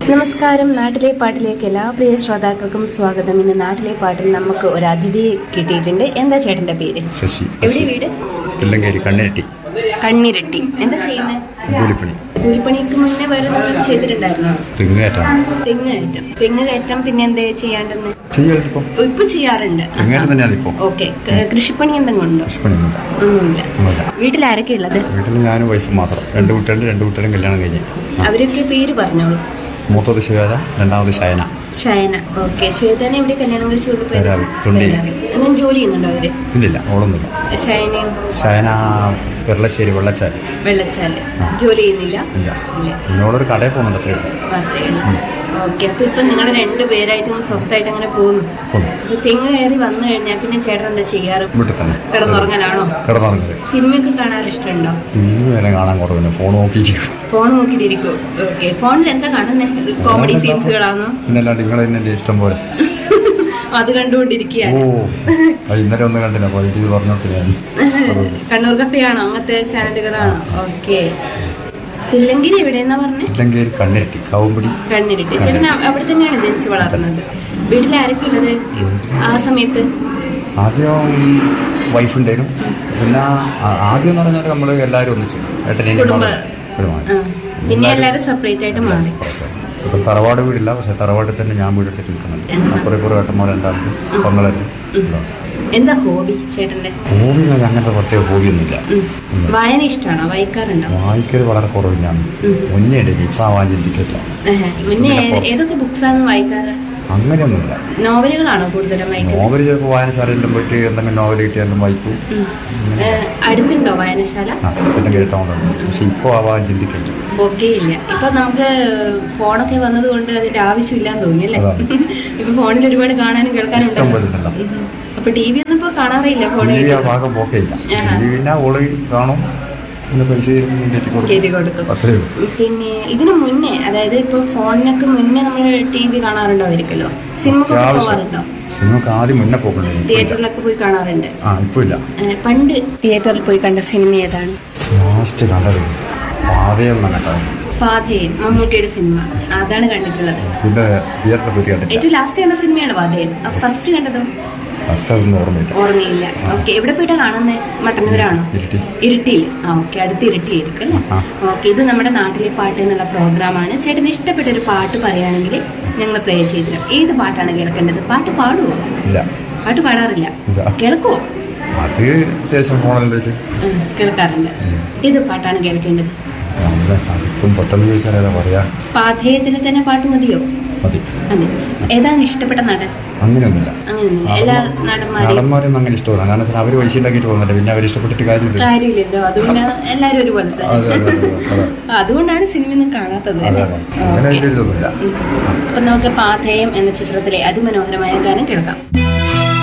നമസ്കാരം നാട്ടിലെ പാട്ടിലേക്ക് എല്ലാ പ്രിയ ശ്രോതാക്കൾക്കും സ്വാഗതം ഇന്ന് നാട്ടിലെ പാട്ടിൽ നമുക്ക് ഒരു അതിഥിയെ കിട്ടിയിട്ടുണ്ട് എന്താ ചേട്ടന്റെ പേര് ശശി എവിടെ വീട് പിള്ളങ്കേരി കണ്ണിരട്ടി കണ്ണിരട്ടി എന്താ ചെയ്യുന്നത് കൂലിപ്പണി കൂലിപ്പണിക്ക് മുന്നേ വേറെ നമ്മൾ ചെയ്തിട്ടുണ്ടായിരുന്നു തെങ്ങുകയറ്റാണ് തെങ്ങ് കയറ്റം തെങ്ങ് കയറ്റം പിന്നെ എന്താ ചെയ്യാണ്ടെന്ന് ചെയ്യലിപ്പം ഓ, ഇപ്പൊ ചെയ്യാറുണ്ട് തെങ്ങേറ്റം തന്നെയാണ് ഇപ്പോൾ ഓക്കെ കൃഷിപ്പണി എന്തെങ്കിലും ഉണ്ടോ കൃഷിപ്പണിയൊന്നുമില്ല ഒന്നുമില്ല ഒന്നുമില്ല വീട്ടിൽ ആരൊക്കെ ഉള്ളത് വീട്ടിൽ ഞാനും വൈഫ് മാത്രം രണ്ട് കുട്ടികളുണ്ട് രണ്ട് കുട്ടികളും കല്യാണം കഴിഞ്ഞ് അവരൊക്കെ പേര് പറഞ്ഞോളൂ മൂത്തത് ശിവേദ രണ്ടാമത് ശയന ഷയന ഓക്കെ ശ്വേതനെ എവിടെ കല്യാണം കഴിച്ചു പേരാവി, തൊണ്ടിയിൽ. എന്തെങ്കിലും ജോലി ചെയ്യുന്നുണ്ടോ അവര് ഇല്ലില്ല അവളൊന്നുമില്ല ഷയനയും ശയന പെരളശ്ശേരി വെള്ളച്ചാൽ വെള്ളച്ചാല് ജോലി ചെയ്യുന്നില്ല ഇല്ല ഇല്ല എന്നോടൊരു കടയിൽ പോകുന്നുണ്ട് അത്രയും മാത്രമേ ഉള്ളൂ ഓക്കെ അപ്പൊ ഇപ്പൊ നിങ്ങൾ രണ്ടുപേരായിട്ട് ഒന്ന് സ്വസ്ഥമായിട്ട് അങ്ങനെ പോകുന്നു പോകുന്നു അപ്പൊ തെങ്ങ് കയറി വന്നു കഴിഞ്ഞാൽ പിന്നെ ചേട്ടൻ എന്താ ചെയ്യാറ് വീട്ടിൽ തന്നെ കിടന്നുറങ്ങലാണോ കിടന്നുറങ്ങുന്നത് സിനിമയൊക്കെ കാണാൻ ഇഷ്ടമുണ്ടോ ഇന്ന് വരെ കാണാൻ കുറവില്ല ഫോൺ നോക്കിയിരിക്കും ഫോൺ നോക്കിയിട്ടിരിക്കും ഓക്കെ ഫോണിൽ എന്താ കാണുന്നത് കോമഡി സീൻസുകളാണോ പിന്നല്ലാണ്ട് നിങ്ങൾ തന്നെ ഇഷ്ടം പോലെ അത് കണ്ടുകൊണ്ടിരിക്കുകയാണ് ഓ അത് ഇന്നലെ ഒന്നും കണ്ടില്ല അപ്പോൾ ഇത് പറഞ്ഞോട്ടില്ല കണ്ണൂർ കഫയാണോ അങ്ങനത്തെ ചാനലുകളാണോ ഓക്കെ തില്ലങ്കേരി എവിടെയെന്നാ പറഞ്ഞേ പിള്ളങ്കേരി കണ്ണിരട്ടി കാവുമ്പടി കണ്ണിരിട്ട് ചേട്ടൻ അ- അവിടെ തന്നെയാണ് ജനിച്ചു വളർന്നത് വീട്ടിൽ ആരൊക്കെ ഉള്ളത് ആ സമയത്ത് ആദ്യം വൈഫ് ഉണ്ടായിരുന്നു പിന്നെ ആ- ആദ്യം എന്ന് പറഞ്ഞാൽ നമ്മൾ എല്ലാവരും ഒന്നിച്ച് ഏട്ടനെയും കുടുംബ കുടുംബമാണ് ആ. പിന്നെ എല്ലാവരും സെപ്പറേറ്റ് ആയിട്ട് മാറി ഇപ്പം തറവാട് വീടില്ല പക്ഷെ തറവാട്ടിൽ തന്നെ ഞാൻ വീടെടുത്തിട്ട് നിൽക്കുന്നുണ്ട് അപ്പുറം ഇപ്പുറം ഏട്ടന്മാർ രണ്ടാമത് പൊങ്ങളല്ലേ എന്താ ഹോബി ചേട്ടന്റെ ഹോബി എന്ന് പറഞ്ഞാൽ അങ്ങനത്തെ പ്രത്യേക ഹോബിയൊന്നുമില്ല ഉം. വായന ഇഷ്ടമാണോ വായിക്കാറുണ്ടോ വായിക്കൽ വളരെ കുറവില്ലാണ് മുന്നേ ഉണ്ട് ഇപ്പം ആവാൻ ചിന്തിക്കില്ല ആഹാ. മുന്നേ ഏ- ഏതൊക്കെ ബുക്സാണ് വായിക്കാറ് അങ്ങനെയൊന്നുമില്ല നോവലുകളാണോ കൂടുതലും വായിക്കുന്നത് നോവൽ ചിലപ്പോൾ വായനശാലയിലും പോയിട്ട് എന്തെങ്കിലും നോവൽ കിട്ടിയാലും വായിക്കും ഉം. ഏ, അടുത്തുണ്ടോ വായനശാല ആ തന്നെ കേട്ടോണ്ടുണ്ട് പക്ഷെ ഇപ്പോൾ ആവാൻ ചിന്തിക്കില്ല ഓക്കെ ഇല്ല ഇപ്പൊ നമുക്ക് ഫോണൊക്കെ വന്നത് കൊണ്ട് അതിന്റെ ആവശ്യമില്ലാന്ന് തോന്നി അല്ലേ അതാണ്. ഇപ്പൊ ഫോണിൽ ഒരുപാട് കാണാനും കേൾക്കാനും ഇഷ്ടം പോലെ ഉണ്ടല്ലോ. ഉണ്ടല്ലോ. ഉം. അപ്പൊ ടി വി ഒന്നും ഇപ്പൊ കാണാറില്ല ടി ഫോണിൽ വി ആ ഭാഗം പോക്കയില്ല ആഹാ. ടി വി പിന്നെ ഓള് കാണും പിന്നെ പൈസ തരും നീ കയറ്റി കയറ്റി കൊടുക്കും കൊടുക്കും അത്രേ ഉള്ളൂ പിന്നെ ഇതിനു മുന്നേ അതായത് ഇപ്പൊ ഫോണിനൊക്കെ മുന്നേ നമ്മൾ ടി വി കാണാറുണ്ടായിരിക്കല്ലോ സിനിമക്ക് പോകാറുണ്ടോ സിനിമക്ക് ആദ്യം മുന്നേ പോക്കണ്ടായിരുന്നു ഇപ്പൊ ഇല്ല. തിയേറ്ററിലൊക്കെ പോയി കാണാറുണ്ട് ആ ഇപ്പൊ ഇല്ല ഏ, പണ്ട് തിയേറ്ററിൽ പോയി കണ്ട സിനിമ ഏതാണ് ലാസ്റ്റ് കണ്ടത് പാതയം തന്നെ കണ്ടത് പാതയം മമ്മൂട്ടിയുടെ സിനിമ അതാണ് കണ്ടിട്ടുള്ളത് പിന്നെ തിയേറ്ററിൽ പോയി കണ്ടില്ല ഏറ്റവും ലാസ്റ്റ് കണ്ട സിനിമയാണ് പാതയം ഫസ്റ്റ് കണ്ടതോ ലാസ്റ്റ് അതൊന്നും ഓർമ്മയില്ല ഓർമ്മയില്ല ഓക്കെ എവിടെ പോയിട്ടാ കാണുന്നത് മട്ടന്നൂരാണോ ഇരുട്ടി ഇരുട്ടിയിൽ ആ ഓക്കെ അടുത്ത് ഇരുട്ടിയായിരിക്കും അല്ലേ ആ. ഓക്കെ ഇത് നമ്മുടെ നാട്ടിലെ പാട്ട് എന്നുള്ള പ്രോഗ്രാമാണ് ചേട്ടന് ഇഷ്ടപ്പെട്ട ഒരു പാട്ട് പറയുകയാണെങ്കിൽ ഞങ്ങൾ പ്ലേ ചെയ്തിരും ഏത് പാട്ടാണ് കേൾക്കേണ്ടത് പാട്ട് പാടുവോ ഇല്ല പാട്ട് പാടാറില്ല ഇല്ല. കേൾക്കുവോ അത് അത്യാവശ്യം ഫോണിലേക്ക് ഉം, കേൾക്കാറുണ്ട് ഏത് പാട്ടാണ് കേൾക്കേണ്ടത് അതിപ്പം പെട്ടെന്ന് ചോദിച്ചാൽ ഏതാ പറയാ പാഥേയത്തിന് തന്നെ പാട്ട് മതിയോ മതി അതെ ഏതാണ് ഇഷ്ടപ്പെട്ട നടൻ അങ്ങനെയൊന്നുമില്ല അങ്ങനെയൊന്നുമില്ല എല്ലാ നടന്മാരെയും നടന്മാരൊന്നും അങ്ങനെ ഇഷ്ടമല്ല കാരണം വെച്ചാൽ അവർ പൈസ ഉണ്ടാക്കിയിട്ട് പോകുന്നില്ല പിന്നെ അവർ ഇഷ്ടപ്പെട്ടിട്ട് കാര്യമില്ല കാര്യമില്ലല്ലോ അതുകൊണ്ട് എല്ലാരും ഒരുപോലെ അതെ തന്നെ അതെ അതെ അതെ അതുകൊണ്ടാണ് സിനിമയൊന്നും കാണാത്തത് അതെ അല്ലേ? അതെ അങ്ങനെ ഓക്കേ. വലിയ ഇതൊന്നുമില്ല ഉം. അപ്പൊ നമുക്ക് പാഥേയം എന്ന ചിത്രത്തിലെ അതിമനോഹരമായ ഗാനം കേൾക്കാം